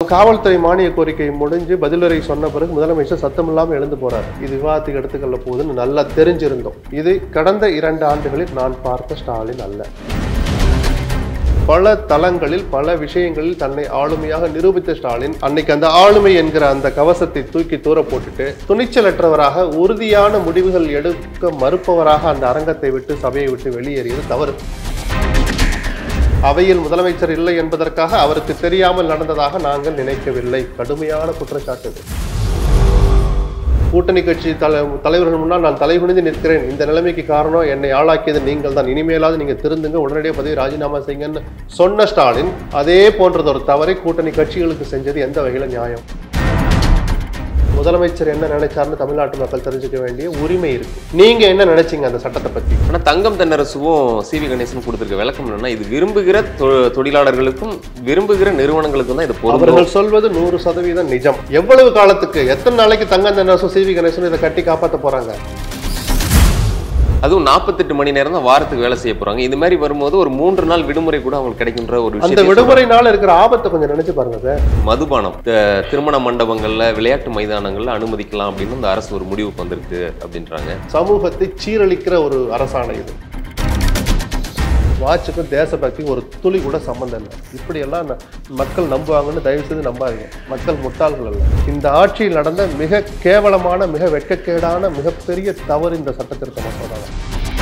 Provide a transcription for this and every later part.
காவல்துறை மானிய கோரிக்கை முடிஞ்சு பதிலுரை சொன்ன பிறகு முதலமைச்சர் சத்தமில்லாம எழுந்து போறார் இது விவாதத்துக்கு எடுத்துக்கொள்ள போகுதுன்னு நல்லா தெரிஞ்சிருந்தோம் இது கடந்த இரண்டு ஆண்டுகளில் நான் பார்த்த ஸ்டாலின் அல்ல பல தளங்களில் பல விஷயங்களில் தன்னை ஆளுமையாக நிரூபித்த ஸ்டாலின் அன்னைக்கு அந்த ஆளுமை என்கிற அந்த கவசத்தை தூக்கி தூர போட்டுட்டு துணிச்சலற்றவராக உறுதியான முடிவுகள் எடுக்க மறுப்பவராக அந்த அரங்கத்தை விட்டு சபையை விட்டு வெளியேறியது தவறு அவையில் முதலமைச்சர் இல்லை என்பதற்காக அவருக்கு தெரியாமல் நடந்ததாக நாங்கள் நினைக்கவில்லை கடுமையான குற்றச்சாட்டு இது. கூட்டணி கட்சி தலை தலைவர்கள் முன்னால் நான் தலைகுனிந்து நிற்கிறேன் இந்த நிலைமைக்கு காரணம் என்னை ஆளாக்கியது நீங்கள் தான் இனிமேலாவது நீங்க திருந்துங்க உடனடியாக பதவி ராஜினாமா செய்யுங்கன்னு சொன்ன ஸ்டாலின் அதே போன்றது ஒரு தவறை கூட்டணி கட்சிகளுக்கு செஞ்சது எந்த வகையில நியாயம் முதலமைச்சர் என்ன நினைச்சாருன்னு தமிழ்நாட்டு மக்கள் தெரிஞ்சுக்க வேண்டிய உரிமை இருக்கு நீங்க என்ன நினைச்சீங்க அந்த சட்டத்தை பத்தி ஆனா தங்கம் தென்னரசுவும் சி வி கணேசன் கொடுத்திருக்க விளக்கம் என்னன்னா இது விரும்புகிற தொ- தொழிலாளர்களுக்கும் விரும்புகிற நிறுவனங்களுக்கும் தான் இது பொருந்தும் அவர்கள் சொல்வது நூறு சதவீதம் நிஜம் எவ்வளவு காலத்துக்கு எத்தனை நாளைக்கு தங்கம் தென்னரசும் சிவி கணேசனும் இதை கட்டி காப்பாற்ற போறாங்க அதுவும் நாற்பத்தெட்டு மணி நேரம் தான் வாரத்துக்கு வேலை செய்ய போறாங்க இது மாதிரி வரும்போது ஒரு மூன்று நாள் விடுமுறை கூட அவங்களுக்கு கிடைக்கின்ற ஒரு அந்த விஷயம் விடுமுறை நாள் இருக்கிற ஆபத்தை கொஞ்சம் நினைச்சு பாருங்க சார் மதுபானம் த- திருமண மண்டபங்கள்ல விளையாட்டு மைதானங்கள்ல அனுமதிக்கலாம் அப்படின்னு இந்த அரசு ஒரு முடிவுக்கு வந்திருக்கு அப்படின்றாங்க சமூகத்தை சீரழிக்கிற ஒரு அரசாணை இது வாட்சுக்கும் தேசபக்திக்கும் ஒரு துளி கூட சம்பந்தம் இல்லை இப்படியெல்லாம் ந- மக்கள் நம்புவாங்கன்னு தயவு செய்து நம்பாதீங்க மக்கள் முட்டாள்கள் அல்ல இந்த ஆட்சியில் நடந்த மிக கேவலமான மிக வெட்கக்கேடான மிகப்பெரிய தவறு இந்த சட்டத்திருத்த மசோதா தான்.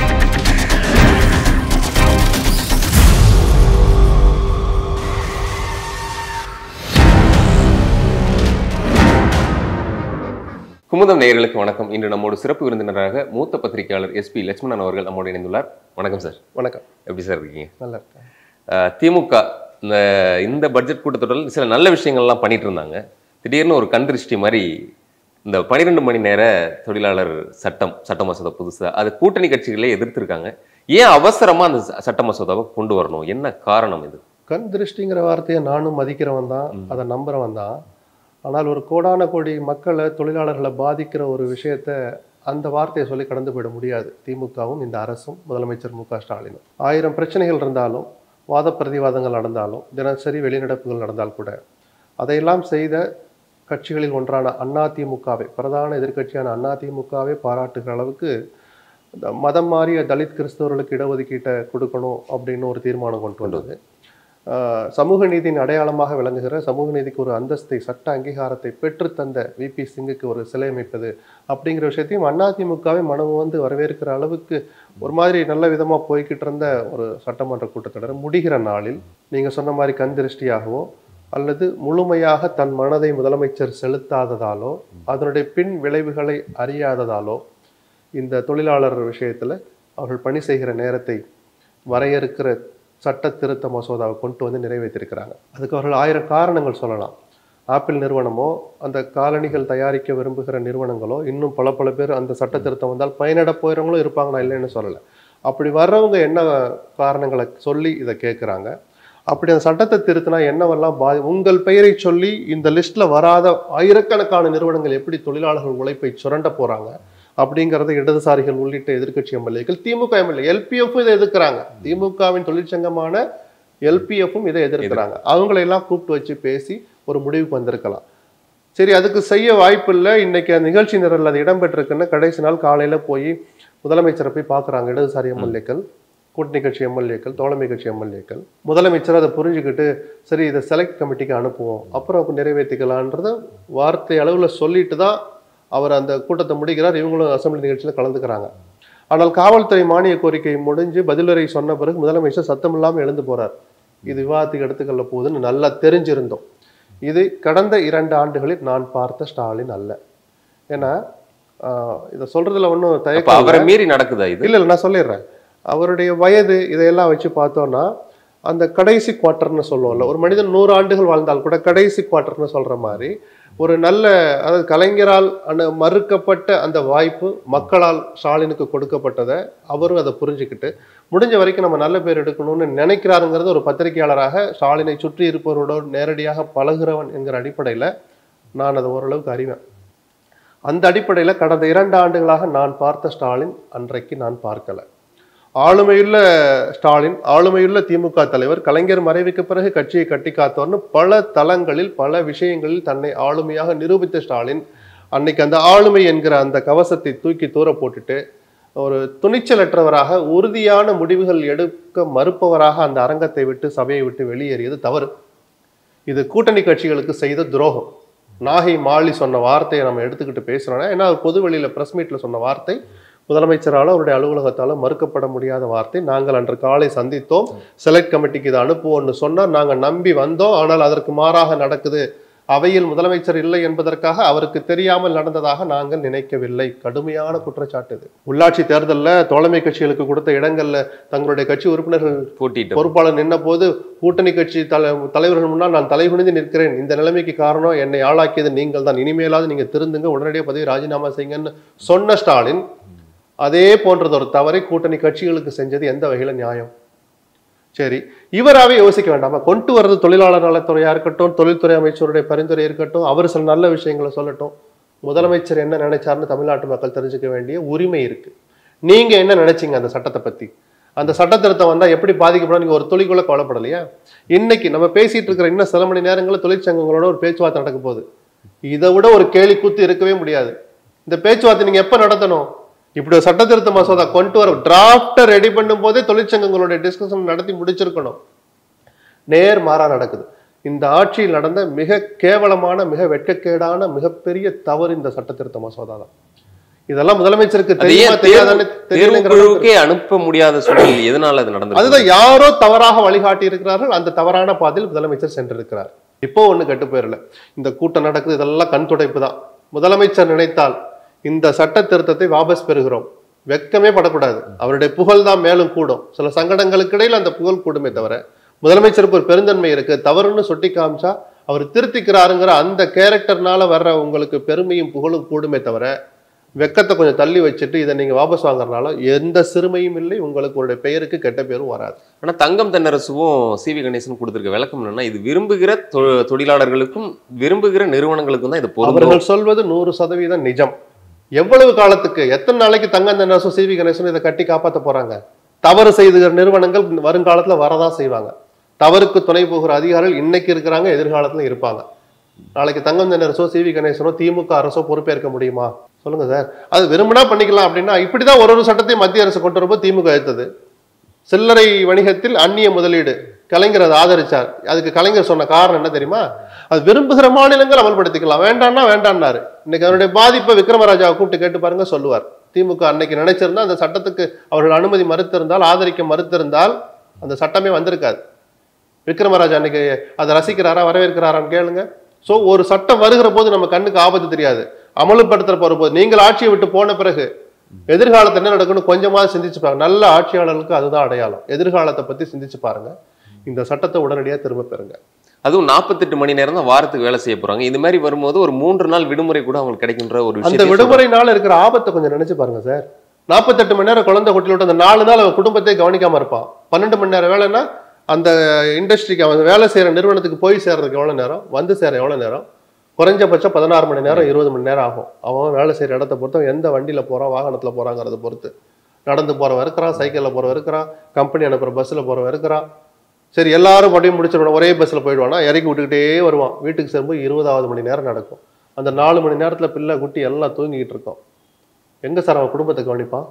குமுதம் நேயர்களுக்கு வணக்கம் இன்று நம்மோடு சிறப்பு விருந்தினராக மூத்த பத்திரிகையாளர் எஸ்பி லட்சுமணன் அவர்கள் நம்மோடு இணைந்துள்ளார் வணக்கம் சார் வணக்கம் எப்படி சார் இருக்கீங்க நல்லா இருக்கேன் அஹ், திமுக இந்த இந்த பட்ஜெட் கூட்டத்தொடரில் சில நல்ல விஷயங்கள்லாம் பண்ணிட்டு இருந்தாங்க திடீர்னு ஒரு கண் திருஷ்டி மாதிரி இந்த பன்னிரெண்டு மணி நேர தொழிலாளர் சட்டம் சட்ட மசோதா புதுசா அது கூட்டணி கட்சிகளே எதிர்த்திருக்காங்க ஏன் அவசரமா அந்த ச- சட்ட மசோதாவை கொண்டு வரணும் என்ன காரணம் இது கண் திருஷ்டிங்கிற வார்த்தையை நானும் மதிக்கிறவன் தான் அதை நம்புறவன் தான் ஆனால் ஒரு கோடான கோடி மக்களை தொழிலாளர்களை பாதிக்கிற ஒரு விஷயத்த அந்த வார்த்தையை சொல்லி கடந்து போயிட முடியாது திமுகவும் இந்த அரசும் முதலமைச்சர் மு க ஸ்டாலினும் ஆயிரம் பிரச்சனைகள் இருந்தாலும் வாத பிரதிவாதங்கள் நடந்தாலும் தினசரி வெளிநடப்புகள் நடந்தால் கூட அதையெல்லாம் செய்த கட்சிகளில் ஒன்றான அதிமுகவை பிரதான எதிர்க்கட்சியான அதிமுகவை பாராட்டுகிற அளவுக்கு இந்த மதம் மாறிய தலித் கிறிஸ்தவர்களுக்கு இடஒதுக்கீட்டை கொடுக்கணும் அப்படின்னு ஒரு தீர்மானம் கொண்டு வந்தது ஆஹ் சமூக நீதியின் அடையாளமாக விளங்குகிற சமூக நீதிக்கு ஒரு அந்தஸ்தை சட்ட அங்கீகாரத்தை பெற்றுத்தந்த விபி சிங்குக்கு ஒரு சிலை அமைப்பது அப்படிங்கிற விஷயத்தையும் அதிமுகவை மனம் வந்து வரவேற்கிற அளவுக்கு ஒரு மாதிரி நல்ல விதமா போய்கிட்டு இருந்த ஒரு சட்டமன்ற கூட்டத்தொடர் முடிகிற நாளில் நீங்க சொன்ன மாதிரி கண் திருஷ்டியாகவோ அல்லது முழுமையாக தன் மனதை முதலமைச்சர் செலுத்தாததாலோ அதனுடைய பின் விளைவுகளை அறியாததாலோ இந்த தொழிலாளர் விஷயத்துல அவர்கள் பணி செய்கிற நேரத்தை வரையறுக்கிற சட்ட திருத்த மசோதாவை கொண்டு வந்து நிறைவேற்றிருக்கிறாங்க அதுக்கு அவர்கள் ஆயிரம் காரணங்கள் சொல்லலாம் ஆப்பிள் நிறுவனமோ அந்த காலணிகள் தயாரிக்க விரும்புகிற நிறுவனங்களோ இன்னும் பல பல பேர் அந்த சட்ட திருத்தம் வந்தால் பயனட போயிறவங்களும் இருப்பாங்க நான் இல்லைன்னு சொல்லலை அப்படி வர்றவங்க என்ன காரணங்களை சொல்லி இதை கேட்குறாங்க அப்படி அந்த சட்டத்தை திருத்தினா என்னவெல்லாம் பாதி உங்கள் பெயரை சொல்லி இந்த லிஸ்ட்ல வராத ஆயிரக்கணக்கான நிறுவனங்கள் எப்படி தொழிலாளர்கள் உழைப்பை சுரண்ட போறாங்க அப்படிங்கறத இடதுசாரிகள் உள்ளிட்ட எதிர்க்கட்சி எம்எல்ஏக்கள் திமுக எம்எல்ஏ எல்பிஎஃப் இதை எதிர்க்கிறாங்க திமுகவின் தொழிற்சங்கமான எல்பிஎஃப்பும் இதை எதிர்க்கிறாங்க அவங்களை எல்லாம் கூப்பிட்டு வச்சு பேசி ஒரு முடிவுக்கு வந்திருக்கலாம் சரி அதுக்கு செய்ய வாய்ப்பு இல்லை இன்னைக்கு அந்த நிகழ்ச்சி நிரல் அது இடம்பெற்றிருக்குன்னு கடைசி நாள் காலையில போய் முதலமைச்சரை போய் பார்க்குறாங்க இடதுசாரி எம்எல்ஏக்கள் கூட்டணி கட்சி எம்எல்ஏக்கள் தோழமை கட்சி எம்எல்ஏக்கள் முதலமைச்சர் அதை புரிஞ்சுக்கிட்டு சரி இதை செலக்ட் கமிட்டிக்கு அனுப்புவோம் அப்புறம் அப்ப நிறைவேற்றிக்கலான்றத வார்த்தை அளவுல சொல்லிட்டு தான் அவர் அந்த கூட்டத்தை முடிக்கிறார் இவங்களும் அசெம்பிளி நிகழ்ச்சியில் கலந்துக்கிறாங்க ஆனால் காவல்துறை மானிய கோரிக்கை முடிஞ்சு பதிலுரை சொன்ன பிறகு முதலமைச்சர் சத்தமில்லாம எழுந்து போறார் இது விவாதத்துக்கு எடுத்துக்கொள்ள போகுதுன்னு நல்லா தெரிஞ்சிருந்தோம் இது கடந்த இரண்டு ஆண்டுகளில் நான் பார்த்த ஸ்டாலின் அல்ல ஏன்னா ஆஹ், இதை சொல்றதுல ஒன்றும் அப்ப தயக்கம் அவரை மீறி நடக்குதா இது இல்ல இல்ல நான் சொல்லிடுறேன் அவருடைய வயது இதையெல்லாம் வச்சு பார்த்தோம்னா அந்த கடைசி குவார்ட்டர்னு சொல்லுவோம்ல ஒரு மனிதன் நூறு ஆண்டுகள் வாழ்ந்தால் கூட கடைசி குவார்ட்டர்னு சொல்ற மாதிரி ஒரு நல்ல அதாவது கலைஞரால் அனு மறுக்கப்பட்ட அந்த வாய்ப்பு மக்களால் ஸ்டாலினுக்கு கொடுக்கப்பட்டதை அவரும் அதை புரிஞ்சுக்கிட்டு முடிஞ்ச வரைக்கும் நம்ம நல்ல பேர் எடுக்கணும்னு நினைக்கிறாருங்கிறது ஒரு பத்திரிகையாளராக ஸ்டாலினை சுற்றி இருப்பவரோடு நேரடியாக பழகுறவன் என்கிற அடிப்படையில் நான் அதை ஓரளவுக்கு அறிவேன் அந்த அடிப்படையில் கடந்த இரண்டு ஆண்டுகளாக நான் பார்த்த ஸ்டாலின் அன்றைக்கு நான் பார்க்கல ஆளுமையுள்ள ஸ்டாலின் ஆளுமையுள்ள திமுக தலைவர் கலைஞர் மறைவுக்கு பிறகு கட்சியை கட்டி காத்தவர்னு பல தளங்களில் பல விஷயங்களில் தன்னை ஆளுமையாக நிரூபித்த ஸ்டாலின் அன்னைக்கு அந்த ஆளுமை என்கிற அந்த கவசத்தை தூக்கி தூர போட்டுட்டு ஒரு துணிச்சலற்றவராக உறுதியான முடிவுகள் எடுக்க மறுப்பவராக அந்த அரங்கத்தை விட்டு சபையை விட்டு வெளியேறியது தவறு இது கூட்டணி கட்சிகளுக்கு செய்த துரோகம் நாகை மாலி சொன்ன வார்த்தையை நம்ம எடுத்துக்கிட்டு பேசுறோம்னா ஏன்னா அவர் பொது வெளியில பிரஸ் மீட்ல சொன்ன வார்த்தை முதலமைச்சரால் அவருடைய அலுவலகத்தால் மறுக்கப்பட முடியாத வார்த்தை நாங்கள் அன்று காலை சந்தித்தோம் செலக்ட் கமிட்டிக்கு இதை அனுப்புவோம்னு சொன்னார் நாங்கள் நம்பி வந்தோம் ஆனால் அதற்கு மாறாக நடக்குது அவையில் முதலமைச்சர் இல்லை என்பதற்காக அவருக்கு தெரியாமல் நடந்ததாக நாங்கள் நினைக்கவில்லை கடுமையான குற்றச்சாட்டு இது உள்ளாட்சி தேர்தலில் தோழமை கட்சிகளுக்கு கொடுத்த இடங்கள்ல தங்களுடைய கட்சி உறுப்பினர்கள் போட்டிட்டு பொறுப்பாளர் நின்ன போது கூட்டணி கட்சி தலை தலைவர்கள் முன்னால் நான் தலைகுனிந்து நிற்கிறேன் இந்த நிலைமைக்கு காரணம் என்னை ஆளாக்கியது நீங்கள் தான் இனிமேலாவது நீங்க திருந்துங்க உடனடியாக பதவி ராஜினாமா செய்யுங்கன்னு சொன்ன ஸ்டாலின் அதே போன்றது ஒரு தவறை கூட்டணி கட்சிகளுக்கு செஞ்சது எந்த வகையில நியாயம் சரி இவராவே யோசிக்க வேண்டாமா கொண்டு வர்றது தொழிலாளர் நலத்துறையா இருக்கட்டும் தொழில்துறை அமைச்சருடைய பரிந்துரை இருக்கட்டும் அவர் சில நல்ல விஷயங்களை சொல்லட்டும் முதலமைச்சர் என்ன நினைச்சாருன்னு தமிழ்நாட்டு மக்கள் தெரிஞ்சுக்க வேண்டிய உரிமை இருக்கு நீங்க என்ன நினைச்சீங்க அந்த சட்டத்தை பத்தி அந்த சட்ட திருத்தம் வந்தா எப்படி பாதிக்கப்படும் நீங்க ஒரு துளிக்குள்ள கவலைப்படலையா இன்னைக்கு நம்ம பேசிட்டு இருக்கிற இன்னும் சில மணி நேரங்களில் தொழிற்சங்கங்களோட ஒரு பேச்சுவார்த்தை நடக்க போகுது இதை விட ஒரு கேலி கூத்து இருக்கவே முடியாது இந்த பேச்சுவார்த்தை நீங்க எப்ப நடத்தணும் இப்படி ஒரு சட்ட திருத்த மசோதா கொண்டு வர டிராஃப்டை ரெடி பண்ணும் போதே தொழிற்சங்கங்களுடைய டிஸ்கஷன் நடத்தி முடிச்சிருக்கணும் நேர் மாறா நடக்குது இந்த ஆட்சியில் நடந்த மிக கேவலமான மிக வெட்கக்கேடான மிகப்பெரிய தவறு இந்த சட்ட திருத்த மசோதா தான் இதெல்லாம் முதலமைச்சருக்கு அது தெரியுமா ஏன் தெரியாதான்னு தேர்வு தெரியலங்கிற குழுவுக்கே அனுப்ப முடியாத சூழல் எதனால அது நடந்தது அதுதான் யாரோ தவறாக வழிகாட்டி இருக்கிறார்கள் அந்த தவறான பாதையில் முதலமைச்சர் சென்றிருக்கிறார் இப்போ ஒண்ணு கெட்டு போயிடல இந்த கூட்டம் நடக்குது இதெல்லாம் கண் துடைப்பு தான் முதலமைச்சர் நினைத்தால் இந்த சட்ட திருத்தத்தை வாபஸ் பெறுகிறோம் வெட்கமே படக்கூடாது அவருடைய புகழ் தான் மேலும் கூடும் சில சங்கடங்களுக்கு இடையில் அந்த புகழ் கூடுமே தவிர முதலமைச்சருக்கு ஒரு பெருந்தன்மை இருக்கு தவறுன்னு சுட்டி காமிச்சா அவர் திருத்திக்கிறாருங்கிற அந்த கேரக்டர்னால வர்ற உங்களுக்கு பெருமையும் புகழும் கூடுமே தவிர வெக்கத்தை கொஞ்சம் தள்ளி வச்சுட்டு இதை நீங்க வாபஸ் வாங்குறதுனால எந்த சிறுமையும் இல்லை உங்களுக்கு உங்களுடைய பெயருக்கு கெட்ட பேரும் வராது ஆனா தங்கம் தென்னரசுவும் சி வி கணேசன் கொடுத்திருக்க விளக்கம் என்னன்னா இது விரும்புகிற தொ- தொழிலாளர்களுக்கும் விரும்புகிற நிறுவனங்களுக்கும் தான் இது பொருந்தும் அவர்கள் சொல்வது நூறு சதவீதம் நிஜம் எவ்வளவு காலத்துக்கு எத்தனை நாளைக்கு தங்கம் தென்னரசும் சிவி கணேசனும் இதை கட்டி காப்பாத்த போறாங்க தவறு செய்துகிற நிறுவனங்கள் வருங்காலத்துல வரதான் செய்வாங்க தவறுக்கு துணை போகிற அதிகாரிகள் இன்னைக்கு இருக்கிறாங்க எதிர்காலத்துல இருப்பாங்க நாளைக்கு தங்கம் தென்னரசோ சிவி கணேசனோ திமுக அரசோ பொறுப்பேற்க முடியுமா சொல்லுங்க சார் அது விரும்பினா பண்ணிக்கலாம் அப்படின்னா இப்படிதான் ஒரு ஒரு சட்டத்தையும் மத்திய அரசு கொண்டு வரும்போது திமுக எடுத்தது சில்லறை வணிகத்தில் அந்நிய முதலீடு கலைஞர் அதை ஆதரிச்சார் அதுக்கு கலைஞர் சொன்ன காரணம் என்ன தெரியுமா அது விரும்புகிற மாநிலங்கள் அமல்படுத்திக்கலாம் வேண்டாம்னா வேண்டாம்னாரு இன்னைக்கு அவருடைய பாதிப்பை விக்ரமராஜாவை கூப்பிட்டு கேட்டு பாருங்க சொல்லுவார் திமுக அன்னைக்கு நினைச்சிருந்தா அந்த சட்டத்துக்கு அவர்கள் அனுமதி மறுத்திருந்தால் ஆதரிக்க மறுத்திருந்தால் அந்த சட்டமே வந்திருக்காது விக்ரமராஜா அன்னைக்கு அதை ரசிக்கிறாரா வரவேற்கிறாரான்னு கேளுங்க ஸோ ஒரு சட்டம் வருகிற போது நம்ம கண்ணுக்கு ஆபத்து தெரியாது அமலுப்படுத்துற போற போது நீங்கள் ஆட்சியை விட்டு போன பிறகு எதிர்காலத்துல என்ன நடக்கும்னு கொஞ்சமாவது சிந்திச்சு பாருங்க நல்ல ஆட்சியாளர்களுக்கு அதுதான் அடையாளம் எதிர்காலத்தை பத்தி சிந்திச்சு பாருங்க இந்த சட்டத்தை உடனடியாக திரும்ப பெறுங்க அதுவும் நாற்பத்தெட்டு மணி நேரம் தான் வாரத்துக்கு வேலை செய்ய போறாங்க இது மாதிரி வரும்போது ஒரு மூன்று நாள் விடுமுறை கூட அவங்களுக்கு கிடைக்கின்ற ஒரு அந்த விஷயம் விடுமுறை நாள் இருக்கிற ஆபத்தை கொஞ்சம் நினைச்சு பாருங்க சார் நாற்பத்தெட்டு மணி நேரம் குழந்தை கொட்டில் விட்டு அந்த நாலு நாள் அவன் குடும்பத்தை கவனிக்காம இருப்பான் பன்னெண்டு மணி நேரம் வேலைன்னா அந்த இண்டஸ்ட்ரிக்கு அவன் வேலை செய்யற நிறுவனத்துக்கு போய் சேர்றதுக்கு எவ்வளவு நேரம் வந்து சேர எவ்வளவு நேரம் குறைஞ்சபட்சம் பதினாறு மணி நேரம் இருபது மணி நேரம் ஆகும் அவன் வேலை செய்யற இடத்த பொறுத்து அவன் எந்த வண்டியில போறான் வாகனத்துல போறாங்கிறத பொறுத்து நடந்து போறவன் இருக்கிறான் சைக்கிள்ல போறவன் இருக்கிறான் கம்பெனி அனுப்புற பஸ்ல போறவன் இருக்கிறான் சரி எல்லாரும் பட்டியும் முடிச்சிடணும் ஒரே பஸ்ல போயிடுவானா இறக்கி விட்டுக்கிட்டே வருவான் வீட்டுக்கு சேரும்போது இருபதாவது மணி நேரம் நடக்கும் அந்த நாலு மணி நேரத்துல பிள்ளை குட்டி எல்லாம் தூங்கிக்கிட்டு இருக்கோம் எங்க சார் அவன் குடும்பத்தை கவனிப்பான்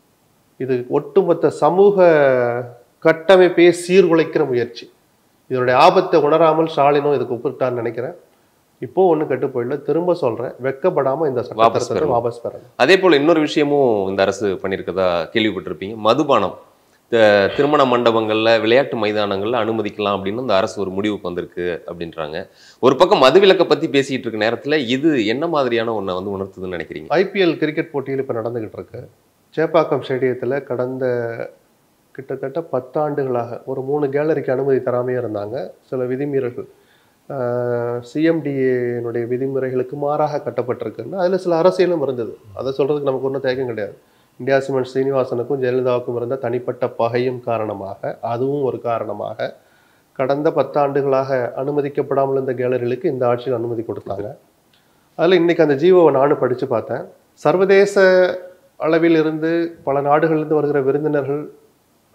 இது ஒட்டுமொத்த சமூக கட்டமைப்பையே சீர்குலைக்கிற முயற்சி இதனுடைய ஆபத்தை உணராமல் ஸ்டாலினும் இதுக்கு ஒப்புட்டான்னு நினைக்கிறேன் இப்போ ஒண்ணு கெட்டு போயிடல திரும்ப சொல்றேன் வெக்கப்படாம இந்த வாபஸ் சட்டத்தை பெறணும். வாபஸ் பெறணும் அதே போல இன்னொரு விஷயமும் இந்த அரசு பண்ணியிருக்கதா கேள்விப்பட்டிருப்பீங்க மதுபானம் இந்த திருமண மண்டபங்கள்ல விளையாட்டு மைதானங்கள்ல அனுமதிக்கலாம் அப்படின்னு இந்த அரசு ஒரு முடிவுக்கு வந்திருக்கு அப்படின்றாங்க ஒரு பக்கம் மதுவிலக்கை பத்தி பேசிட்டு இருக்க நேரத்துல இது என்ன மாதிரியான ஒன்றை வந்து உணர்த்துதுன்னு நினைக்கிறீங்க ஐபிஎல் கிரிக்கெட் போட்டியில் இப்போ நடந்துகிட்டு இருக்கு சேப்பாக்கம் ஸ்டேடியத்தில் கடந்த கிட்டத்தட்ட பத்தாண்டுகளாக ஒரு மூணு கேலரிக்கு அனுமதி தராமே இருந்தாங்க சில விதிமீறல்கள் சிஎம்டிஏனுடைய விதிமுறைகளுக்கு மாறாக கட்டப்பட்டிருக்குன்னு அதில் சில அரசியலும் இருந்தது அதை சொல்றதுக்கு நமக்கு ஒன்றும் தேக்கம் கிடையாது இந்தியா சிமெண்ட் சீனிவாசனுக்கும் ஜெயலலிதாவுக்கும் இருந்த தனிப்பட்ட பகையும் காரணமாக அதுவும் ஒரு காரணமாக கடந்த பத்தாண்டுகளாக அனுமதிக்கப்படாமல் இருந்த கேலரிகளுக்கு இந்த ஆட்சியில் அனுமதி கொடுத்தாங்க அதில் இன்னைக்கு அந்த ஜீவோவை நானும் படித்து பார்த்தேன் சர்வதேச அளவில் இருந்து பல நாடுகளிலிருந்து வருகிற விருந்தினர்கள்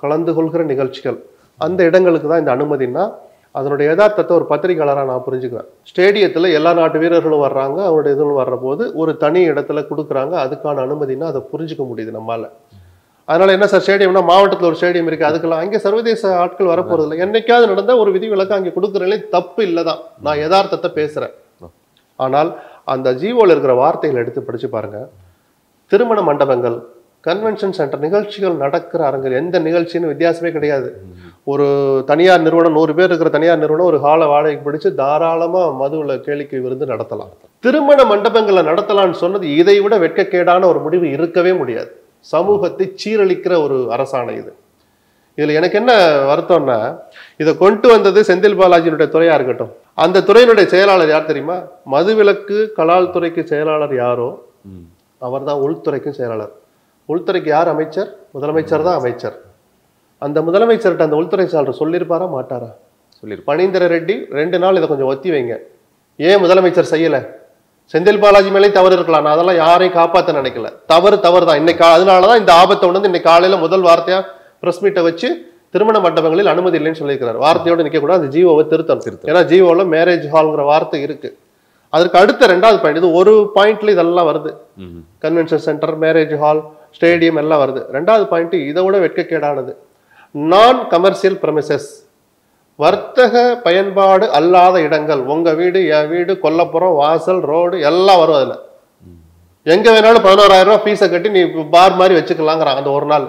கலந்து கொள்கிற நிகழ்ச்சிகள் அந்த இடங்களுக்கு தான் இந்த அனுமதினா அதனுடைய யதார்த்தத்தை ஒரு பத்திரிகையாளராக நான் புரிஞ்சுக்குவேன் ஸ்டேடியத்தில் எல்லா நாட்டு வீரர்களும் வர்றாங்க அவருடைய இதுவும் வர்ற போது ஒரு தனி இடத்துல கொடுக்குறாங்க அதுக்கான அனுமதினா அதை புரிஞ்சுக்க முடியுது நம்மால அதனால என்ன சார் ஸ்டேடியம்னா மாவட்டத்தில் ஒரு ஸ்டேடியம் இருக்கு அதுக்கெல்லாம் அங்கே சர்வதேச ஆட்கள் வரப்போறது இல்லை என்னைக்காவது நடந்த ஒரு விதி விலக்கு அங்கே கொடுக்குறதுல தப்பு இல்லை தான் நான் யதார்த்தத்தை பேசுறேன் ஆனால் அந்த ஜீவோல இருக்கிற வார்த்தைகளை எடுத்து படிச்சு பாருங்க திருமண மண்டபங்கள் கன்வென்ஷன் சென்டர் நிகழ்ச்சிகள் நடக்கிற அரங்கில் எந்த நிகழ்ச்சின்னு வித்தியாசமே கிடையாது ஒரு தனியார் நிறுவனம் நூறு பேர் இருக்கிற தனியார் நிறுவனம் ஒரு ஹாலை வாடகைக்கு பிடிச்சு தாராளமா மதுவுல கேளிக்கை விருந்து நடத்தலாம் திருமண மண்டபங்களை நடத்தலாம்னு சொன்னது இதை விட வெட்கக்கேடான ஒரு முடிவு இருக்கவே முடியாது சமூகத்தை சீரழிக்கிற ஒரு அரசாணை இது இதுல எனக்கு என்ன வருத்தம்னா இதை கொண்டு வந்தது செந்தில் பாலாஜியினுடைய துறையா இருக்கட்டும் அந்த துறையினுடைய செயலாளர் யார் தெரியுமா மதுவிலக்கு கலால் துறைக்கு செயலாளர் யாரோ ம். அவர்தான் உள்துறைக்கும் செயலாளர் உள்துறைக்கு யார் அமைச்சர் முதலமைச்சர் தான் அமைச்சர் அந்த முதலமைச்சர்கிட்ட அந்த உள்துறை செயலாளர் சொல்லியிருப்பாரா மாட்டாரா சொல்லியிருப்பேன் பனீந்திர ரெட்டி ரெண்டு நாள் இதை கொஞ்சம் ஒத்தி வைங்க ஏன் முதலமைச்சர் செய்யல செந்தில் பாலாஜி மேலேயும் தவறு இருக்கலாம் நான் அதெல்லாம் யாரையும் காப்பாத்த நினைக்கல தவறு தவறு தான் இன்னைக்கு அதனால தான் இந்த ஆபத்தை உணர்ந்து இன்னைக்கு காலையில முதல் வார்த்தையா பிரஸ் மீட்டை வச்சு திருமண மண்டபங்களில் அனுமதி இல்லைன்னு சொல்லியிருக்கிறார் வார்த்தையோடு நிக்க கூடாது அந்த ஜீவோவை திருத்தணும் திருத்தணும். ஏன்னா ஜீவோல மேரேஜ் ஹால்ங்கிற வார்த்தை இருக்கு அதற்கு அடுத்த ரெண்டாவது பாயிண்ட் இது ஒரு பாயிண்ட்ல இதெல்லாம் வருது ம். Convention centre marriage hall stadium எல்லாம் வருது ரெண்டாவது பாயிண்ட் இதை விட வெட்கக்கேடானது நான் கமர்ஷியல் பிரமிசஸ் வர்த்தக பயன்பாடு அல்லாத இடங்கள் உங்க வீடு என் வீடு கொல்லப்புறம் வாசல் ரோடு எல்லாம் வரும் அதுல எங்க வேணாலும் பதினோராயிரம் ரூபாய் ஃபீஸை கட்டி நீ பார் மாதிரி வச்சுக்கலாங்கிறாங்க அந்த ஒரு நாள்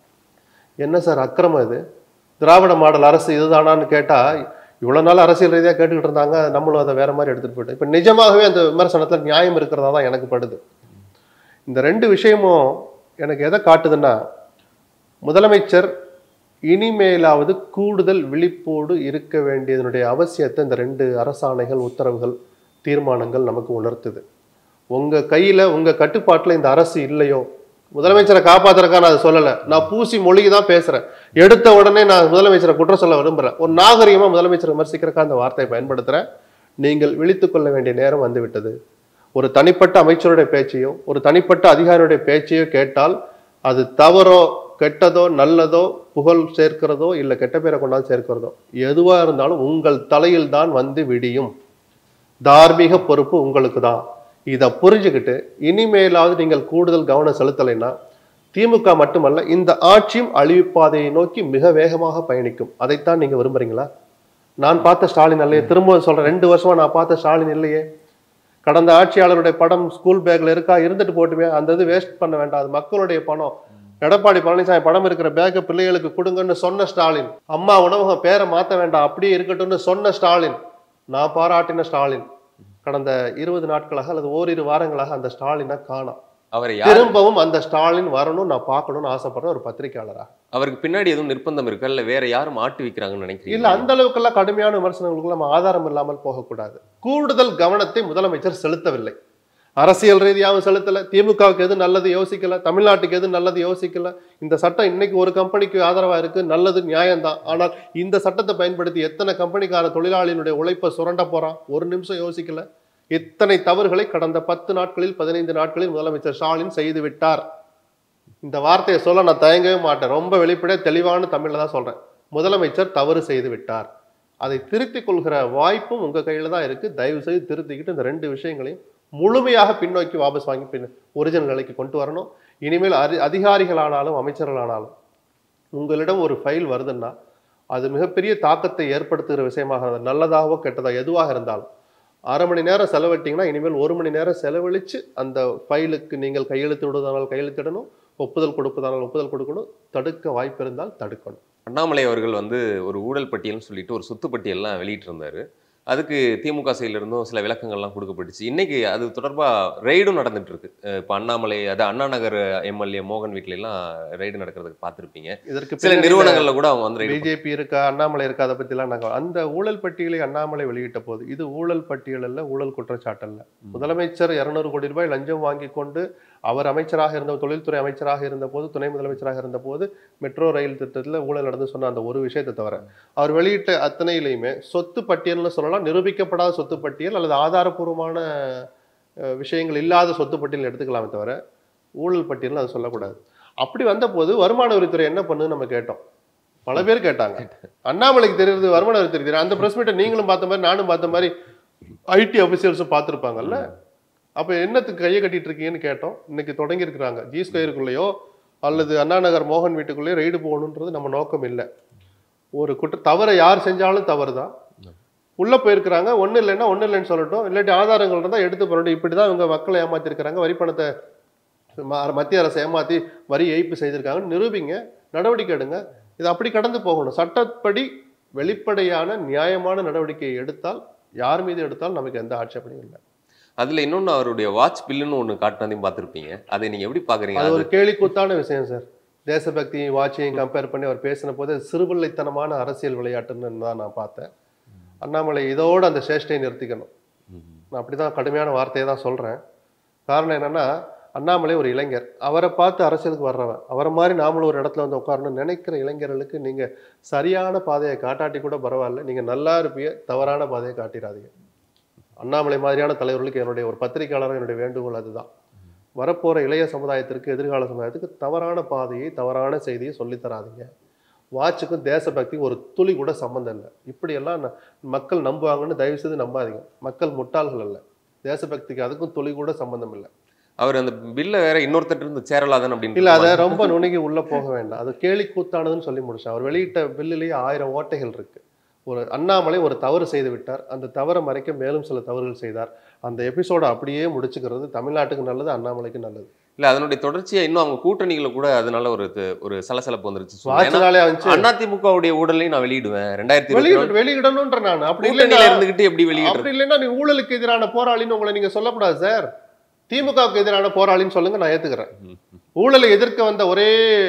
என்ன சார் அக்கிரமம் இது திராவிட மாடல் அரசு இதுதானான்னு கேட்டா இவ்வளவு நாள் அரசியல் ரீதியா கேட்டுக்கிட்டு இருந்தாங்க நம்மளும் அதை வேற மாதிரி எடுத்துட்டு போயிட்டோம் இப்ப நிஜமாகவே அந்த விமர்சனத்துல நியாயம் இருக்கிறதா தான் எனக்கு படுது இந்த ரெண்டு விஷயமும் எனக்கு எதை காட்டுதுன்னா முதலமைச்சர் இனிமேலாவது கூடுதல் விழிப்போடு இருக்க வேண்டியதனுடைய அவசியத்தை இந்த ரெண்டு அரசாணைகள் உத்தரவுகள் தீர்மானங்கள் நமக்கு உணர்த்துது உங்க கையில உங்க கட்டுப்பாட்டுல இந்த அரசு இல்லையோ முதலமைச்சரை காப்பாத்துறக்கா நான் அதை சொல்லலை நான் பூசி மொழி தான் பேசுறேன் எடுத்த உடனே நான் முதலமைச்சரை குற்றம் சொல்ல விரும்புறேன் ஒரு நாகரிகமா முதலமைச்சரை விமர்சிக்கிறக்கா அந்த வார்த்தையை பயன்படுத்துறேன் நீங்கள் விழித்துக் கொள்ள வேண்டிய நேரம் வந்துவிட்டது ஒரு தனிப்பட்ட அமைச்சருடைய பேச்சையோ ஒரு தனிப்பட்ட அதிகாரியுடைய பேச்சையோ கேட்டால் அது தவறோ கெட்டதோ நல்லதோ புகழ் சேர்க்கிறதோ இல்லை கெட்ட பேரை கொண்டாந்து சேர்க்கிறதோ எதுவா இருந்தாலும் உங்கள் தலையில் தான் வந்து விடியும் தார்மீக பொறுப்பு உங்களுக்கு தான் இதை புரிஞ்சுக்கிட்டு இனிமேலாவது நீங்கள் கூடுதல் கவனம் செலுத்தலைன்னா திமுக மட்டுமல்ல இந்த ஆட்சியும் அழிவுப்பாதையை நோக்கி மிக வேகமாக பயணிக்கும் அதைத்தான் நீங்க விரும்புறீங்களா நான் பார்த்த ஸ்டாலின் இல்லையே திரும்ப சொல்றேன் ரெண்டு வருஷமா நான் பார்த்த ஸ்டாலின் இல்லையே கடந்த ஆட்சியாளருடைய படம் ஸ்கூல் பேக்ல இருக்கா இருந்துட்டு போட்டுமே அந்த இது வேஸ்ட் பண்ண வேண்டாம் அது மக்களுடைய பணம் எடப்பாடி பழனிசாமி படம் இருக்கிற பேக்கை பிள்ளைகளுக்கு கொடுங்கன்னு சொன்ன ஸ்டாலின் அம்மா உணவகம் பேரை மாத்த வேண்டாம் அப்படியே இருக்கட்டும்னு சொன்ன ஸ்டாலின் நான் பாராட்டின ஸ்டாலின் கடந்த இருபது நாட்களாக அல்லது ஓரிரு வாரங்களாக அந்த ஸ்டாலினை காணோம் அவரை யார் திரும்பவும் அந்த ஸ்டாலின் வரணும் நான் பார்க்கணும்னு ஆசைப்படுற ஒரு பத்திரிக்கையாளரா அவருக்கு பின்னாடி எதுவும் நிர்பந்தம் இருக்கா இல்ல வேற யாரும் மாட்டி வைக்கிறாங்கன்னு இல்ல நினைக்கிறீங்க அந்த அளவுக்கெல்லாம் கடுமையான விமர்சனங்களுக்கு நம்ம ஆதாரம் இல்லாமல் போகக்கூடாது கூடுதல் கவனத்தை முதலமைச்சர் செலுத்தவில்லை அரசியல் ரீதியாகவும் செலுத்தல திமுகவுக்கு எது நல்லது யோசிக்கல தமிழ்நாட்டுக்கு எது நல்லது யோசிக்கல இந்த சட்டம் இன்னைக்கு ஒரு கம்பெனிக்கு ஆதரவா இருக்கு நல்லது நியாயம்தான் ஆனால் இந்த சட்டத்தை பயன்படுத்தி எத்தனை கம்பெனிக்கார தொழிலாளியினுடைய உழைப்பை சுரண்ட போறான் ஒரு நிமிஷம் யோசிக்கல இத்தனை தவறுகளை கடந்த பத்து நாட்களில் பதினைந்து நாட்களில் முதலமைச்சர் ஸ்டாலின் செய்து விட்டார் இந்த வார்த்தையை சொல்ல நான் தயங்கவே மாட்டேன் ரொம்ப வெளிப்படையா தெளிவான தமிழ்ல தான் சொல்றேன் முதலமைச்சர் தவறு செய்து விட்டார் அதை திருத்திக் கொள்கிற வாய்ப்பும் உங்க கையில தான் இருக்கு தயவு செய்து திருத்திக்கிட்டு இந்த ரெண்டு விஷயங்களையும் முழுமையாக பின்னோக்கி வாபஸ் வாங்கி பின் ஒரிஜினல் நிலைக்கு கொண்டு வரணும் இனிமேல் அதி அதிகாரிகளானாலும் அமைச்சர்களானாலும் உங்களிடம் ஒரு ஃபைல் வருதுன்னா அது மிகப்பெரிய தாக்கத்தை ஏற்படுத்துகிற விஷயமாக இருந்தால் நல்லதாகவோ கெட்டதோ எதுவாக இருந்தாலும் அரை மணி நேரம் செலவிட்டீங்கன்னா இனிமேல் ஒரு மணி நேரம் செலவழித்து அந்த ஃபைலுக்கு நீங்கள் கையெழுத்து விடுவதானால் கையெழுத்திடணும் ஒப்புதல் கொடுப்பதானால் ஒப்புதல் கொடுக்கணும் தடுக்க வாய்ப்பு இருந்தால் தடுக்கணும் அண்ணாமலை அவர்கள் வந்து ஒரு ஊழல் பட்டியல்னு சொல்லிட்டு ஒரு சொத்து பட்டியல்லாம் வெளியிட்டிருந்தாரு அதுக்கு திமுக சைடுல இருந்தும் சில விளக்கங்கள்லாம் கொடுக்கப்பட்டுச்சு இன்னைக்கு அது தொடர்பா ரெய்டும் நடந்துட்டு இருக்கு அஹ் இப்ப அண்ணாமலை அது அண்ணா நகர் எம்எல்ஏ மோகன் வீட்ல எல்லாம் ரெய்டு நடக்கிறதுக்கு பார்த்திருப்பீங்க இதற்கு சில பின்னணி நிறுவனங்கள்ல கூட அவங்க வந்து ரெய்டு பிஜேபி இருக்கா அண்ணாமலை இருக்கா அதை பத்திலாம் நாங்கள் அந்த ஊழல் பட்டியலை அண்ணாமலை வெளியிட்ட போது இது ஊழல் பட்டியல் அல்ல ஊழல் குற்றச்சாட்டு அல்ல முதலமைச்சர் இருநூறு கோடி ரூபாய் லஞ்சம் வாங்கி கொண்டு அவர் அமைச்சராக இருந்த தொழில்துறை அமைச்சராக இருந்த போது துணை முதலமைச்சராக இருந்த போது மெட்ரோ ரயில் திட்டத்தில் ஊழல் நடந்து சொன்ன அந்த ஒரு விஷயத்தை தவிர அவர் வெளியிட்ட அத்தனையிலையுமே சொத்து பட்டியல்னு சொல்லலாம் நிரூபிக்கப்படாத சொத்து பட்டியல் அல்லது ஆதாரபூர்வமான அஹ், விஷயங்கள் இல்லாத சொத்து பட்டியல் எடுத்துக்கலாமே தவிர ஊழல் பட்டியல்னு அதை சொல்லக்கூடாது அப்படி வந்தபோது வருமான வரித்துறை என்ன பண்ணுன்னு நம்ம கேட்டோம் பல பேர் கேட்டாங்க அண்ணாமலைக்கு தெரியுது வருமானம் தெரியுது அந்த பிரஸ் மீட்டை நீங்களும் பார்த்த மாதிரி நானும் பார்த்த மாதிரி ஐடி அபிஷியல்ஸும் பார்த்துருப்பாங்கல்ல அப்ப என்னத்துக்கு கையை கட்டிட்டு இருக்கீங்கன்னு கேட்டோம் இன்னைக்கு தொடங்கி இருக்கிறாங்க ஜி ஸ்கொயருக்குள்ளேயோ அல்லது அண்ணா நகர் மோகன் வீட்டுக்குள்ளேயோ ரைடு போகணுன்றது நம்ம நோக்கம் இல்லை ஒரு குற்ற தவறை யார் செஞ்சாலும் தவறு தான் உள்ள போயிருக்கிறாங்க ஒண்ணு இல்லைன்னா ஒண்ணு இல்லைன்னு சொல்லட்டும் இல்லாட்டி ஆதாரங்கள் இருந்தால் எடுத்து போறோம் இப்படி தான் இவங்க மக்களை ஏமாத்திருக்கிறாங்க வரி பணத்தை ம- மத்திய அரசு ஏமாத்தி வரி ஏய்ப்பு செய்திருக்காங்கன்னு நிரூபிங்க நடவடிக்கை எடுங்க இது அப்படி கடந்து போகணும் சட்டப்படி வெளிப்படையான நியாயமான நடவடிக்கையை எடுத்தால் யார் மீது எடுத்தாலும் நமக்கு எந்த ஆட்சேபனையும் இல்லை அதுல இன்னொன்னு அவருடைய வாட்ச் பில்லுன்னு ஒண்ணு காட்டினதையும் பார்த்திருப்பீங்க அதை நீங்க எப்படி பாக்குறீங்க அது அது ஒரு கேலிக்கூத்தான விஷயம் சார் தேசபக்தியும் வாட்சியையும் கம்பேர் பண்ணி அவர் பேசின போது அது சிறுபிள்ளைத்தனமான அரசியல் விளையாட்டுன்னு தான் நான் பார்த்தேன் அண்ணாமலை இதோடு அந்த சேஷ்டையை நிறுத்திக்கணும் ம். நான் அப்படிதான் கடுமையான வார்த்தையை தான் சொல்றேன் காரணம் என்னன்னா அண்ணாமலை ஒரு இளைஞர் அவரை பார்த்து அரசியலுக்கு வர்றவன் அவரை மாதிரி நாமளும் ஒரு இடத்துல வந்து உட்காரணும்னு நினைக்கிற இளைஞர்களுக்கு நீங்க சரியான பாதையை காட்டாட்டி கூட பரவாயில்ல நீங்க நல்லா இருப்பீங்க தவறான பாதையை காட்டிடாதீங்க அண்ணாமலை மாதிரியான தலைவர்களுக்கு என்னுடைய ஒரு பத்திரிகையாளர் என்னுடைய வேண்டுகோள் அதுதான் வரப்போற இளைய சமுதாயத்திற்கு எதிர்கால சமுதாயத்துக்கு தவறான பாதையை தவறான செய்தியை சொல்லித் தராதீங்க வாட்சுக்கும் தேசபக்திக்கும் ஒரு துளி கூட சம்மந்தம் இல்லை இப்படியெல்லாம் ந- மக்கள் நம்புவாங்கன்னு தயவு செய்து நம்பாதீங்க மக்கள் முட்டாள்கள் அல்ல தேசபக்திக்கு அதுக்கும் துளி கூட சம்பந்தம் இல்லை அவர் அந்த பில்ல வேற இன்னொருத்தர் இருந்து சேரலாதன் அப்படின்னு இல்ல அதை ரொம்ப நுணுகி உள்ள போக வேண்டாம் அது கேலி கூத்தானதுன்னு சொல்லி முடிச்சான் அவர் வெளியிட்ட பில்லிலேயே ஆயிரம் ஓட்டைகள் இருக்கு ஒரு அண்ணாமலை ஒரு தவறு செய்து விட்டார் அந்த தவறை மறைக்க மேலும் சில தவறுகள் செய்தார் அந்த எபிசோட அப்படியே முடிச்சுக்கிறது தமிழ்நாட்டுக்கு நல்லது அண்ணாமலைக்கு நல்லது இல்ல அதனுடைய தொடர்ச்சியா இன்னும் அவங்க கூட்டணிகளை கூட அதனால ஒரு து- ஒரு சலசலப்பு வந்துருச்சு சொல்லுவேன். ஏன்னா, வாட்சினாலே வந்துச்சு அதிமுகவுடைய ஊழலையும் நான் வெளியிடுவேன் ரெண்டாயிரத்தி இருபத்தி வெளியிட வெளியிடணும்ன்ற நான் அப்படி கூட்டணியில இல்லைன்னா இருந்துகிட்டு எப்படி வெளியிடுறது அப்படி இல்லைன்னா நீ ஊழலுக்கு எதிரான போராளின்னு உங்களை நீங்க சொல்லக்கூடாது சார் திமுகவுக்கு எதிரான போராளின்னு சொல்லுங்க நான் ஏத்துக்கிறேன் ம். ஊழலை எதிர்க்க வந்த ஒரே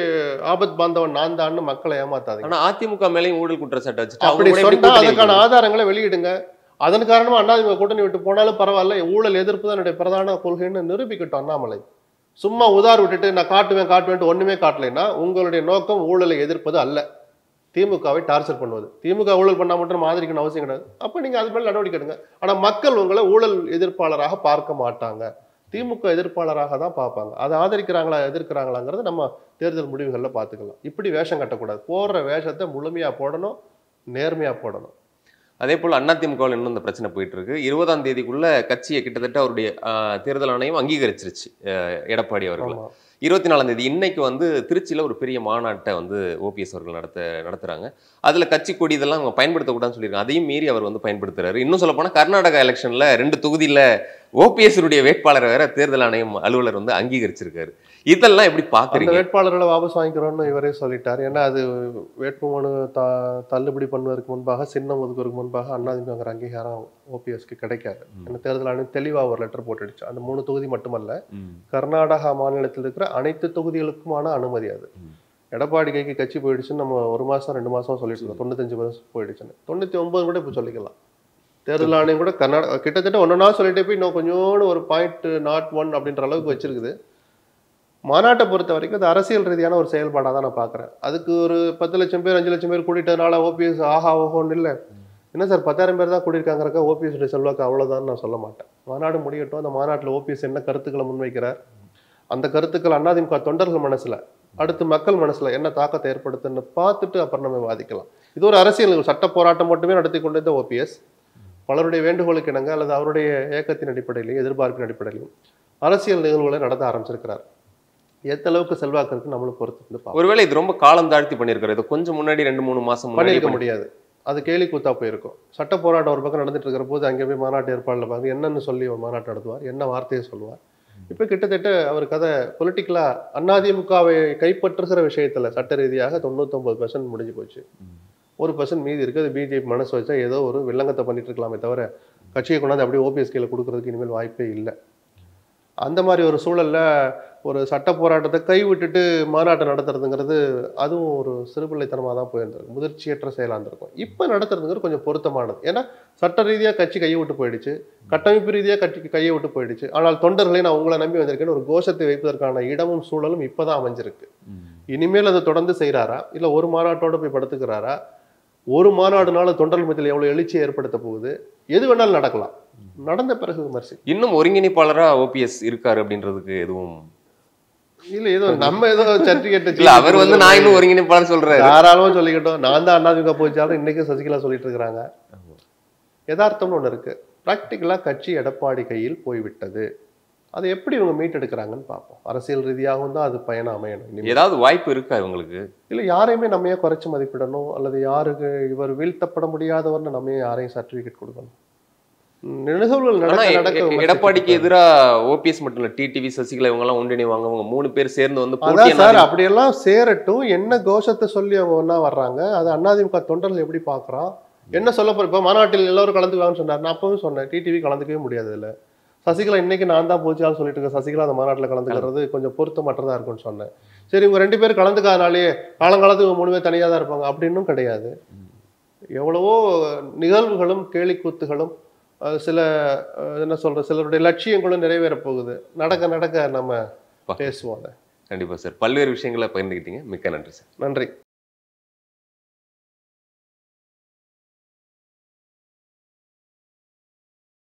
ஆபத் பாந்தவன் நான் தான்னு மக்களை ஏமாத்தாதீங்க ஆனா அதிமுக மேலயும் ஊழல் குற்றச்சாட்டு வச்சுட்டு அவங்க அப்படி கூட எப்படி சொன்னா கூட்டணி அதுக்கான வைக்கணும்? ஆதாரங்களை வெளியிடுங்க அதன் காரணமா அண்ணாதிமுக கூட்டணி விட்டு போனாலும் பரவாயில்ல ஊழல் எதிர்ப்பு தான் என்னுடைய பிரதான கொள்கைன்னு நிரூபிக்கட்டும் அண்ணாமலை சும்மா உதார் விட்டுட்டு நான் காட்டுவேன் காட்டுவேன்ட்டு ஒண்ணுமே காட்டலைன்னா உங்களுடைய நோக்கம் ஊழலை எதிர்ப்பது அல்ல திமுகவை டார்ச்சர் பண்ணுவது திமுக ஊழல் பண்ணா மட்டும் நம்ம ஆதரிக்கணும் அவசியம் கிடையாது அப்ப நீங்க அது மேல நடவடிக்கை எடுங்க ஆனா மக்கள் உங்களை ஊழல் எதிர்ப்பாளராக பார்க்க மாட்டாங்க திமுக எதிர்ப்பாளராக தான் பார்ப்பாங்க அதை ஆதரிக்கிறாங்களா எதிர்க்கிறாங்களாங்கிறத நம்ம தேர்தல் முடிவுகள்ல பார்த்துக்கலாம் இப்படி வேஷம் கட்டக்கூடாது போடுற வேஷத்தை முழுமையா போடணும் நேர்மையா போடணும் அதே போல அதிமுகவில் இன்னும் இந்த பிரச்சனை போயிட்டு இருக்கு இருபதாம் தேதிக்குள்ள கட்சியை கிட்டத்தட்ட அவருடைய ஆஹ், தேர்தல் ஆணையம் அங்கீகரிச்சிருச்சு ஆஹ், எடப்பாடி அவர்கள் ஆமா. இருபத்தி நாலாம் தேதி இன்னைக்கு வந்து திருச்சியில ஒரு பெரிய மாநாட்டை வந்து ஓபிஎஸ் அவர்கள் நடத்த நடத்துறாங்க அதுல கட்சி கொடி இதெல்லாம் அவங்க பயன்படுத்தக்கூடாதுன்னு சொல்லியிருக்காங்க அதையும் மீறி அவர் வந்து பயன்படுத்துறாரு இன்னும் சொல்ல போனா கர்நாடகா எலெக்ஷன்ல ரெண்டு தொகுதியில ஓபிஎஸ் உடைய வேட்பாளரை வேற தேர்தல் ஆணையம் அலுவலர் வந்து அங்கீகரிச்சிருக்காரு இதெல்லாம் எப்படி அந்த பாக்குறீங்க வேட்பாளர்களை வாபஸ் வாங்கிக்கிறோம்னு இவரே சொல்லிட்டார் ஏன்னா அது வேட்புமனு த தள்ளுபடி பண்ணுவதற்கு முன்பாக சின்னம் ஒதுக்குவதற்கு முன்பாக அண்ணாதிமுக அங்கீகாரம் ஓபிஎஸ்க்கு கிடைக்காது ஏன்னா தேர்தல் ஆணையம் தெளிவாக ஒரு லெட்டர் போட்டுடுச்சு அந்த மூணு தொகுதி மட்டுமல்ல ம், கர்நாடகா மாநிலத்தில் இருக்கிற அனைத்து தொகுதிகளுக்குமான அனுமதி அது ம். எடப்பாடி கைக்கு கட்சி போயிடுச்சுன்னு நம்ம ஒரு மாசம் ரெண்டு மாசம் சொல்லிட்டு இருந்தோம் தொண்ணூத்தஞ்சு வருஷம் போயிடுச்சுன்னு தொண்ணூத்தி ஒன்பது கூட இப்போ சொல்லிக்கலாம் தேர்தல் ஆணையம் கூட கர்நாடகா கிட்டத்தட்ட ஒன்றா சொல்லிட்டே போய் இன்னும் கொஞ்சோண்டு ஒரு பாயிண்ட் நாட் ஒன் அப்படின்ற அளவுக்கு வச்சிருக்குது மாநாட்டை பொறுத்த வரைக்கும் அது அரசியல் ரீதியான ஒரு செயல்பாடாக தான் நான் பார்க்குறேன் அதுக்கு ஒரு பத்து லட்சம் பேர் அஞ்சு லட்சம் பேர் கூட்டிட்டதுனால ஓபிஎஸ் ஆஹா ஓஹோன்னு இல்லை என்ன சார் பத்தாயிரம் பேர் தான் கூட்டியிருக்காங்கிறக்க ஓபிஎஸ் செல்வாக்கு அவ்வளோதான் நான் சொல்ல மாட்டேன் மாநாடு முடியட்டும் அந்த மாநாட்டில் ஓபிஎஸ் என்ன கருத்துக்களை முன்வைக்கிறார் அந்த கருத்துக்கள் அதிமுக தொண்டர்கள் மனசுல அடுத்து மக்கள் மனசுல என்ன தாக்கத்தை ஏற்படுத்துன்னு பார்த்துட்டு அப்புறம் நம்ம வாதிக்கலாம் இது ஒரு அரசியல் சட்ட போராட்டம் மட்டுமே நடத்தி கொண்டிருந்த ஓபிஎஸ் பலருடைய வேண்டுகோளுக்கு இணங்க அல்லது அவருடைய ஏக்கத்தின் அடிப்படையிலையும் எதிர்பார்ப்பின் அடிப்படையிலையும் அரசியல் நிகழ்வுகளை நடத்த ஆரம்பிச்சிருக்கிறார் எந்த அளவுக்கு செல்வாக்கு இருக்கு நம்மளும் பொறுத்து வந்து பார்ப்போம். ஒருவேளை இது ரொம்ப காலம் தாழ்த்தி பண்ணியிருக்காரு இது கொஞ்சம் முன்னாடி ரெண்டு மூணு மாசம் முன்னாடி பண்ணியிருக்க பண்ணி- முடியாது அது கேலி கூத்தா போயிருக்கும் சட்ட போராட்டம் ஒரு பக்கம் நடந்துட்டு இருக்கிற போது அங்கே போய் மாநாட்டு ஏற்பாடுல பார்த்து என்னன்னு சொல்லி ஒரு மாநாட்டு நடத்துவார் என்ன வார்த்தையை சொல்லுவார் இப்போ கிட்டத்தட்ட அவர் கதை பொலிட்டிக்கலா அதிமுகவை கைப்பற்றுகிற விஷயத்துல சட்ட ரீதியாக தொண்ணூத்தொன்பது பர்சன்ட் முடிஞ்சு போச்சு ஒரு பர்சன்ட் மீதி இருக்கு அது பிஜேபி மனசு வச்சா ஏதோ ஒரு வில்லங்கத்தை பண்ணிட்டு இருக்கலாமே தவிர கட்சியை கொண்டாந்து அப்படியே ஓபிஎஸ் கீழே கொடுக்கறதுக்கு இனிமேல் வாய்ப்பே இல்லை அந்த மாதிரி ஒரு சூழல்ல ஒரு சட்ட போராட்டத்தை கைவிட்டுட்டு மாநாட்டை நடத்துறதுங்கிறது அதுவும் ஒரு சிறுபிள்ளைத்தனமாக தான் போயிருந்திருக்கும் முதிர்ச்சியற்ற செயலாக இருந்திருக்கும் இப்போ நடத்துறதுங்கிறது கொஞ்சம் பொருத்தமானது ஏன்னா சட்ட ரீதியாக கட்சி கையை விட்டு போயிடுச்சு கட்டமைப்பு ரீதியாக கட்சிக்கு கையை விட்டு போயிடுச்சு ஆனால் தொண்டர்களை நான் உங்களை நம்பி வந்திருக்கேன்னு ஒரு கோஷத்தை வைப்பதற்கான இடமும் சூழலும் இப்போதான் அமைஞ்சிருக்கு இனிமேல் அதை தொடர்ந்து செய்கிறாரா இல்லை ஒரு மாநாட்டோட போய் படுத்துக்கிறாரா ஒரு மாநாடுனால தொண்டர்கள் மத்தியில் எவ்வளோ எழுச்சியை ஏற்படுத்த போகுது எது வேணாலும் நடக்கலாம் நடந்த பிறகு விமர்சி இன்னும் ஒருங்கிணைப்பாளரா ஓபிஎஸ் இருக்காரு அப்படின்றதுக்கு எதுவும் இல்ல ஏதோ நம்ம ஏதோ சர்டிபிகேட் இல்ல அவர் வந்து நான் இன்னும் ஒருங்கிணைப்பாளர் சொல்றாரு தாராளமா சொல்லிக்கிட்டோம் நான் தான் அண்ணாதிமுக போச்சாலும் இன்னைக்கு சசிகலா சொல்லிட்டு இருக்கிறாங்க யதார்த்தம்னு ஒண்ணு இருக்கு ப்ராக்டிக்கலா கட்சி எடப்பாடி கையில் போய்விட்டது அதை எப்படி இவங்க மீட்டெடுக்கிறாங்கன்னு பார்ப்போம் அரசியல் ரீதியாகவும் தான் அது பயணம் அமையணும் இனிமே. ஏதாவது வாய்ப்பு இருக்கா இவங்களுக்கு இல்ல யாரையுமே நம்ம ஏன் குறைச்சு மதிப்பிடணும் அல்லது யாருக்கு இவர் வீழ்த்தப்பட முடியாதவர்னு நம்ம ஏன் யாரையும் சர்டிபிகேட் கொடுக்கணும் ம், நிகழ்வுகள் ஆனா நடக்க எ- நடக்க எ- விமர்சிக்க எடப்பாடிக்கு கூடாது. எதிரா ஓபிஎஸ் மட்டும் இல்ல டிடிவி சசிகலா இவங்க எல்லாம் ஒன்றிணைவாங்க அவங்க மூணு பேர் சேர்ந்து வந்து அதான் போட்டியை சார் நாடி- அப்படியெல்லாம் சேரட்டும் என்ன கோஷத்தை சொல்லி அவங்க ஒண்ணா வர்றாங்க அது அதிமுக தொண்டர்கள் எப்படி பார்க்கறான் என்ன சொல்ல போற இப்போ மாநாட்டில் எல்லாரும் கலந்துக்குவாங்கன்னு சொன்னார் நான் அப்பவும் சொன்னேன் டிடிவி கலந்துக்கவே முடியாது இதுல சசிகலா இன்னைக்கு நான் தான் போச்சாலும் சொல்லிட்டு இருக்கேன் சசிகலா அந்த மாநாட்டில் கலந்துக்கிறது கொஞ்சம் பொருத்தமற்றதா இருக்கும்னு சொன்னேன் சரி இவங்க ரெண்டு பேரும் கலந்துக்காதனாலே காலங்காலத்துக்கு இவங்க மூணு பேர் தனியாக தான் இருப்பாங்க அப்படின்னும் கிடையாது எவ்வளவோ நிகழ்வுகளும் கேலிக்கூத்துகளும் அஹ், சில அஹ், என்ன சொல்ற சிலருடைய லட்சியங்களும் நிறைவேறப் போகுது நடக்க நடக்க நம்ம பா. பேசுவோம் அதை கண்டிப்பா சார் பல்வேறு விஷயங்களை பகிர்ந்துக்கிட்டீங்க மிக்க நன்றி சார் நன்றி